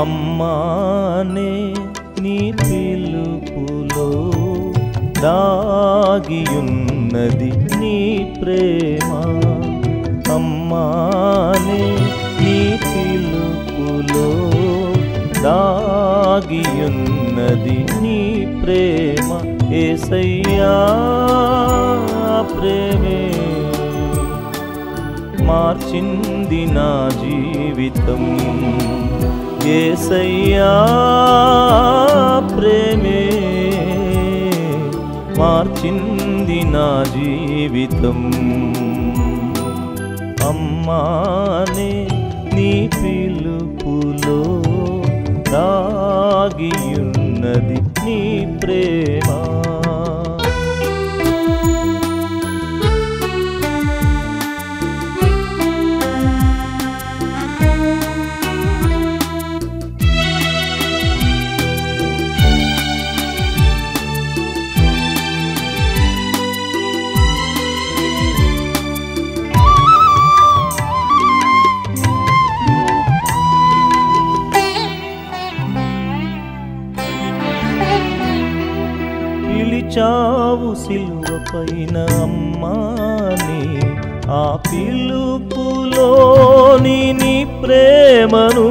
అమ్మానే నీ పిలుపులో దాగియున్నది నీ ప్రేమ అమ్మానే నీ పిలుపులో దాగియున్నది నీ ప్రేమ ఏసయ్యా ప్రేమే మార్చింది నా జీవితం ఏసయ్యా ప్రేమే మార్చింది నా జీవితం అమ్మానే నీ పిలుపులో దాగియున్నది నీ ప్రేమ పిలిచావు సిలువ పైన అమ్మాని ఆ పిలుపులోని నీ ప్రేమను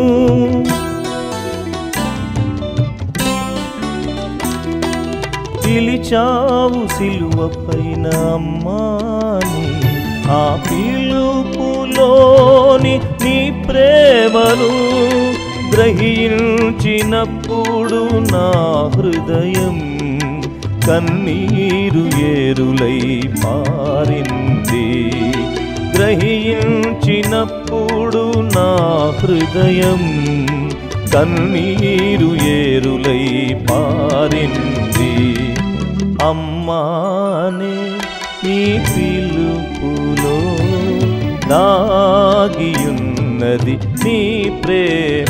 పిలిచావు సిలువ పైన అమ్మాని ఆ పిలుపులోని నీ ప్రేమను గ్రహించినప్పుడు నా హృదయం కన్నీరు ఏరులై పారింది గ్రహించినప్పుడు నా హృదయం కన్నీరు ఏరులై పారింది అమ్మానే నీ పిలుపులో దాగియున్నది నీ ప్రేమ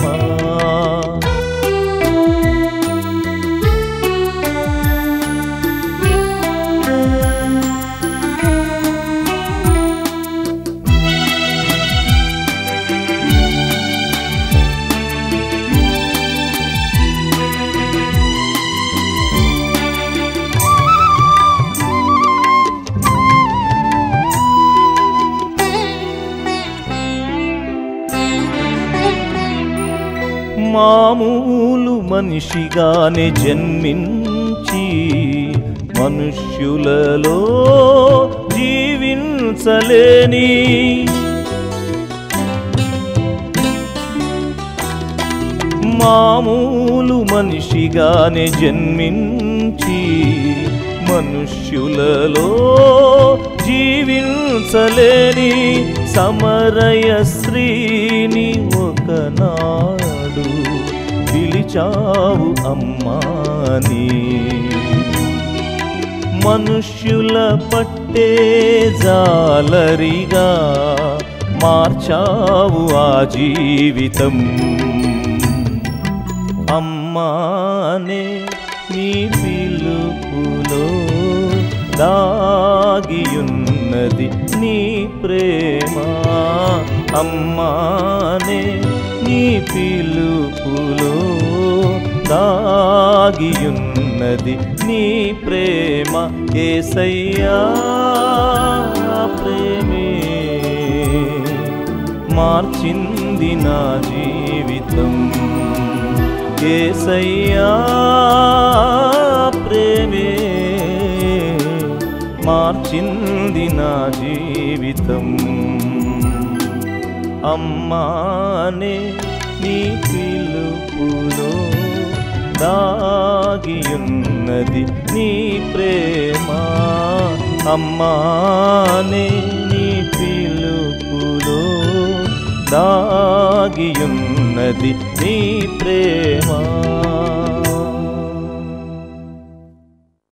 మామూలు మనిషిగానే జన్మించి మనుష్యులలో జీవించలేని మామూలు మనిషిగానే జన్మించి మనుష్యులలో జీవించలేని సమరయ శ్రీని ఒకనాడు పిలిచావు అమ్మాని మనుష్యుల పట్టే జాలరిగా మార్చావు ఆ జీవితం అమ్మానే నీ పిలుపులో దాగియున్నది నీ ప్రేమ అమ్మానే నీ పిలుపులో దాగియున్నది నీ ప్రేమ ఏసయ్యా ప్రేమే మార్చింది నా జీవితం ఏసయ్యా ప్రేమే మార్చింది నా జీవితం అమ్మానే నీ పిలుపులో దాగియున్నది నీ ప్రేమ అమ్మానే నీ పిలుపులో దాగియున్నది నీ ప్రేమ